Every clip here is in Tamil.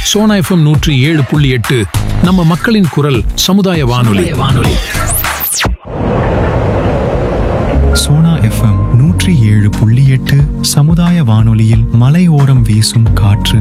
சோனா எஃப்எம் நூற்றி ஏழு புள்ளி எட்டு நம்ம மக்களின் குரல் சமுதாய வானொலி வானொலி சோனா எஃப்எம் நூற்றி ஏழு புள்ளி எட்டு சமுதாய வானொலியில் மலையோரம் வீசும் காற்று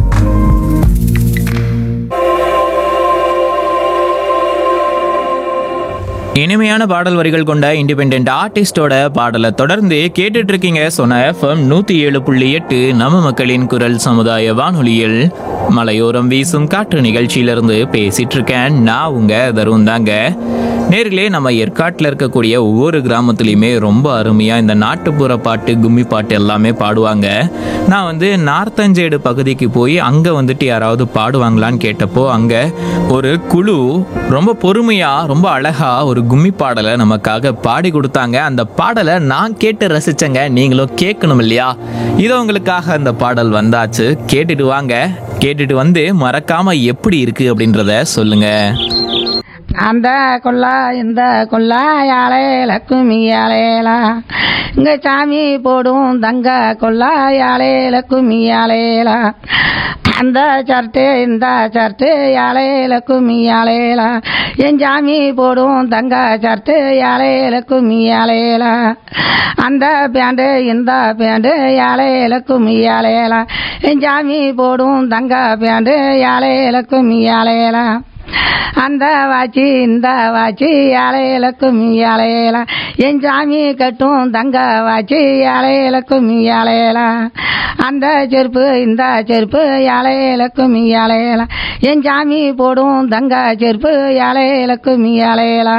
இனிமையான பாடல் வரிகள் கொண்ட இண்டிபெண்ட் ஆர்டிஸ்டோட பாடலை தொடர்ந்து கேட்டுட்டு இருக்கீங்க சொன்ன எஃப்எம் நூத்தி ஏழு புள்ளி எட்டு நம்ம மக்களின் குரல் சமுதாய வானொலியில் மலையோரம் வீசும் காற்று நிகழ்ச்சியிலிருந்து பேசிட்டு இருக்கேன் நான் உங்க தருண் தாங்க நேர்களே நம்ம ஏற்காட்டில் இருக்கக்கூடிய ஒவ்வொரு கிராமத்துலையுமே ரொம்ப அருமையா இந்த நாட்டுப்புற பாட்டு கும்மி பாட்டு எல்லாமே பாடுவாங்க நான் வந்து நார்த்தஞ்சேடு பகுதிக்கு போய் அங்க வந்துட்டு யாராவது பாடுவாங்களான்னு கேட்டப்போ அங்க ஒரு குழு ரொம்ப பொறுமையா ரொம்ப அழகா ஒரு கும்மி பாடலை நமக்காக பாடி கொடுத்தாங்க அந்த பாடலை நான் கேட்டு ரசிச்சேங்க நீங்களும் கேட்கணும் இல்லையா இதோ உங்களுக்காக அந்த பாடல் வந்தாச்சு கேட்டுட்டு வாங்க கேட்டுட்டு வந்து மறக்காம எப்படி இருக்கு அப்படின்றத சொல்லுங்க அந்த கொல்லா இந்த கொல்லா யாழேல கும்மி யாழேலா இங்க சாமி போடும் தங்க கொல்லா யாழேல கும்மி யாழேலா அந்த சர்ட்டு இந்த சர்ட்டு யாழேல கும்மி யாழேலா என் சாமி போடும் தங்க சர்ட்டு யாழேல கும்மி யாழேலா அந்த பேண்டு இந்த பேண்டு யாழேல கும்மி யாழேலா என் சாமி போடும் தங்க பேண்டு யாழேல கும்மி யாழேலா அந்த வாச்சி இந்த வாச்சி யாழையில கும்மி யாழையில என் சாமி கட்டும் தங்க வாச்சி யாழையில கும்மி யாழையில அந்த செருப்பு இந்த செருப்பு யாழையில கும்மி யாழையில என் சாமி போடும் தங்க செருப்பு யாழையில கும்மி யாழையில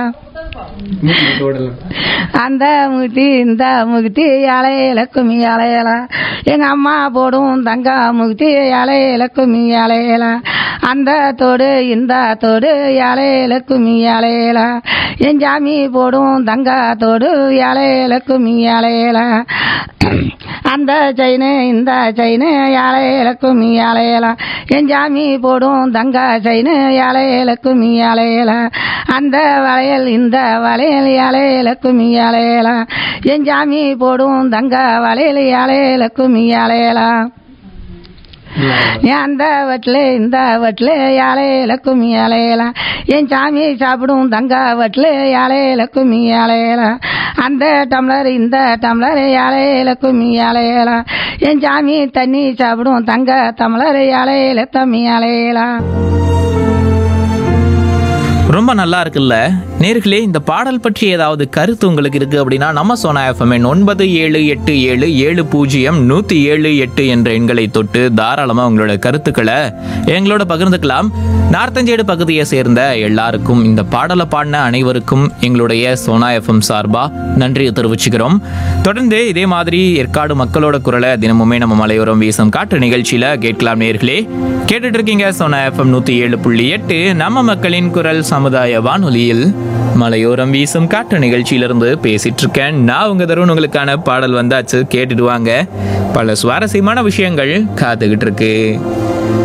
அந்த முகுத்தி இந்த முகுத்தி இலையில கும்மி இலையில எங்க அம்மா போடும் தங்க முகுத்தி இலையில கும்மி இலையில அந்த தோடு இந்த தோடு இலையில கும்மி இலையில என் சாமி போடும் தங்க தோடு இலையில கும்மி இலையில அந்த செயினு இந்த செயினு இலையில கும்மி இலையில என் சாமி போடும் தங்க செயினு இலையில கும்மி இலையில அந்த வளையல் இந்த வளையல் இலையில கும்மி இலையில என் சாமி போடும் தங்க வளையல் இலையில கும்மி இலையில அந்த வட்டில் இந்த வட்டில் இலையில கும்மி இலையில என் சாமி சாப்பிடும் தங்க வட்டில் இலையில கும்மி இலையில அந்த டம்ளர் இந்த டம்ளர் இலையில கும்மி இலையில என் சாமி தண்ணி சாப்பிடும் தங்க டம்ளர் இலையில தம்மி இலையில ரொம்ப நல்லா இருக்குல்ல நேர்களே இந்த பாடல் பற்றி ஏதாவது கருத்து உங்களுக்கு இருக்கு அப்படின்னா நம்ம சோனா எஃப்எம் ஒன்பது ஏழு எட்டு ஏழு ஏழு பூஜ்ஜியம் நூத்தி ஏழு எட்டு என்ற எண்களை தொட்டு தாராளமா உங்களோட கருத்துக்களை எங்களோட பகிர்ந்துக்கலாம் நார்த்தஞ்சேடு பகுதியை சேர்ந்த எல்லாருக்கும் இந்த பாடலை பாடின அனைவருக்கும் எங்களுடைய சோனா எஃப்எம் சார்பா நன்றியை தெரிவிச்சுக்கிறோம் தொடர்ந்து இதே மாதிரி ஏற்காடு மக்களோட குரலை தினமுமே நம்ம மலையோரம் வீசும் காற்று நிகழ்ச்சியில கேட்கலாம் நேர்களே கேட்டுட்டு இருக்கீங்க சோனா எஃப்எம் நூத்தி ஏழு புள்ளி எட்டு நம்ம மக்களின் குரல் சமுதாய வானொலியில் மலையோரம் வீசும் காற்று நிகழ்ச்சியிலிருந்து பேசிட்டு இருக்கேன் நான் உங்க தருண் உங்களுக்கான பாடல் வந்தாச்சு கேட்டுட்டு வாங்க பல சுவாரஸ்யமான விஷயங்கள் காத்துக்கிட்டு இருக்கு